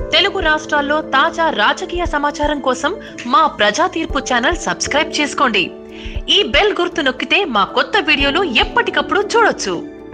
తెలుగు రాష్ట్రాల్లో తాజా రాజకీయ సమాచారం కోసం మా ప్రజా తీర్పు ఛానల్ సబ్స్క్రైబ్ చేసుకోండి ఈ బెల్ గుర్తు నొక్కితే మా కొత్త వీడియోలు ఎప్పటికప్పుడు చూడొచ్చు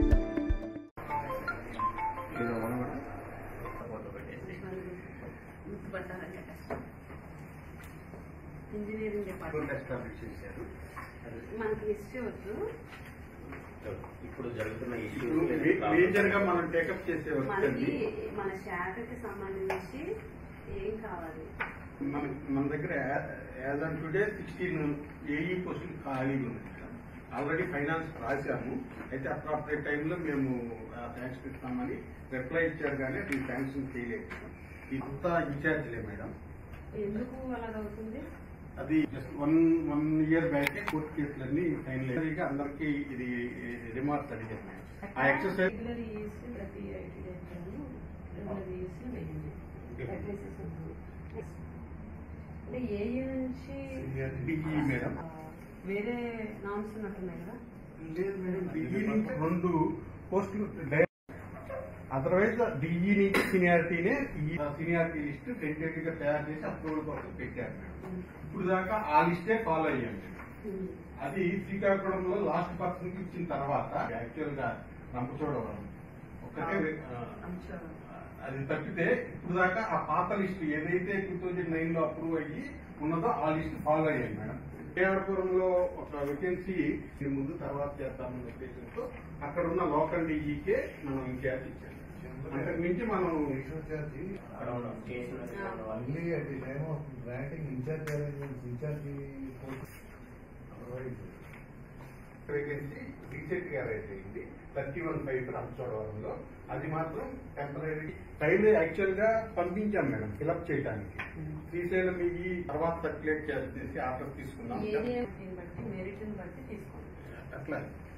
ఇంజనీరింగ్ డిపార్ట్మెంట్ ఎస్టాబ్లిష్ చేశారు మనకి హిస్టరీ వద్దు ఇప్పుడు జరుగుతున్న ఇప్పుడు ఇష్యూస్ మేజర్ గా మనం టేకప్ చేసే వర్క్ మనకి అండి మన శాఖకి సంబంధించి ఏం కావాలి మన మన దగ్గర as on today sixteen AE పోస్టులు ఖాళీగా ఉన్నాయి ఆల్రెడీ ఫైనాన్స్ రాశాము అయితే అప్రాపరేట్ టైంలో మేము ట్యాక్స్ ఇస్తామని రిప్లై ఇచ్చారు కానీ అది శాంక్షన్ చేయలేదు ఇంత ఇన్ఛార్జ్లే మేడం ఎందుకు అలాగవుతుంది అది just one one year back court కేసులన్నీ ఫైనల్ గా అందరికీ ఇది రిమార్క్స్ అడిగారు మేడం ఆ ఎక్సర్సైజ్ రెగ్యులర్ ఈఎస్ ప్రతి ఐటీ రెగ్యులర్ ఈఎస్ వేయండి Addresses ఉన్నాయి. అంటే ఏ నుంచి డిఈ మేడం ఆ, వేరే నామ్స్ ఉన్నట్టున్నాయి కదా లేదు మేడం డిఈ నుంచి రెండు పోస్టులు అదర్వైజ్ డిఈ నుంచి సీనియారిటీనే ఈ సీనియారిటీ లిస్ట్ టెంటేటివ్ గా తయారు చేసి అప్రూవల్ కోసం పెట్టారు మేడం ఇప్పుడు దాకా ఆ లిస్టే ఫాలో అయ్యాం మేడం ఉమ్. అది శ్రీకాకుళంలో లాస్ట్ పర్సన్ కి ఇచ్చిన తర్వాత యాక్చువల్ గా రంపచోడవరం ఒక్కటే ఆ, అంచా. అది తప్పితే ఇప్పుడు దాకా ఆ పాత లిస్ట్ ఏదైతే టూ థౌజండ్ నైన్ లో అప్రూవ్ అయ్యి ఉన్నదో ఆ లిస్ట్ ఫాలో అయ్యాయి మేడం కేఆర్పురంలో ఒక వేకెన్సీ ముందు తర్వాత చేద్దామన్న ఉద్దేశంతో అక్కడ ఉన్న లోకల్ డిఈకే మనం ఇన్ఛార్జ్ ఇచ్చాం అంతకు మించి మనం అక్కడ ఉన్న కేసులు ఉన్న వాళ్ళు Only at the time of granting incharge arrangements, incharge post. Otherwise, vacancy recent గా రైజ్ అయింది థర్టీ వన్ ఫైవ్ రంపచోడవరంలో అది మాత్రం టెంపరీ ఫైల్ యాక్చువల్ గా పంపించాం మేడం ఫిలప్ చేయడానికి శ్రీశైలం ఈ తర్వాత సర్క్యులేట్ చేసి ఆర్డర్ తీసుకున్నాం ఏరియా బట్టి మెరిట్ బట్టి తీసుకోండి అట్లా